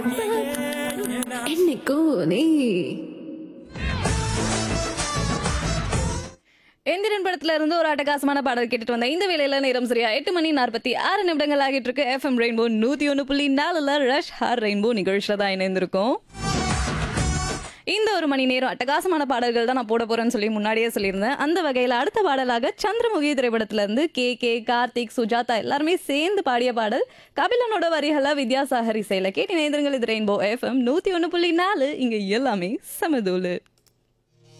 என்னைக்கும் நீ எந்திரன் படத்துல இருந்து ஒரு அட்டகாசமான பாடல் கேட்டுட்டு வந்த இந்த வேலையில நேரம் சரியா எட்டு மணி நாற்பத்தி ஆறு நிமிடங்கள் ஆகிட்டு இருக்கு எஃப்எம் ரெயின்போ நூத்தி ஒன்று புள்ளி நாலுல ரஷ் ஹார் ரெயின்போ நிகழ்ச்சியில தான் இணைந்திருக்கோம் இந்த ஒரு மணி நேரம் அட்டகாசமான பாடல்கள் தான் நான் போட போறேன்னு சொல்லி முன்னாடியே சொல்லியிருந்தேன் அந்த வகையில் அடுத்த பாடலாக சந்திரமுகி திரைப்படத்துல இருந்து கே கே கார்த்திக் சுஜாதா எல்லாருமே சேர்ந்து பாடிய பாடல் கபிலனோட வரிகள வித்யாசாகர் இசையில கேட்டு இணைந்திருங்கள் இது ரெயின்போ எஃப்எம் நூத்தி ஒன்று புள்ளி நாலு இங்க எல்லாமே சமதூளு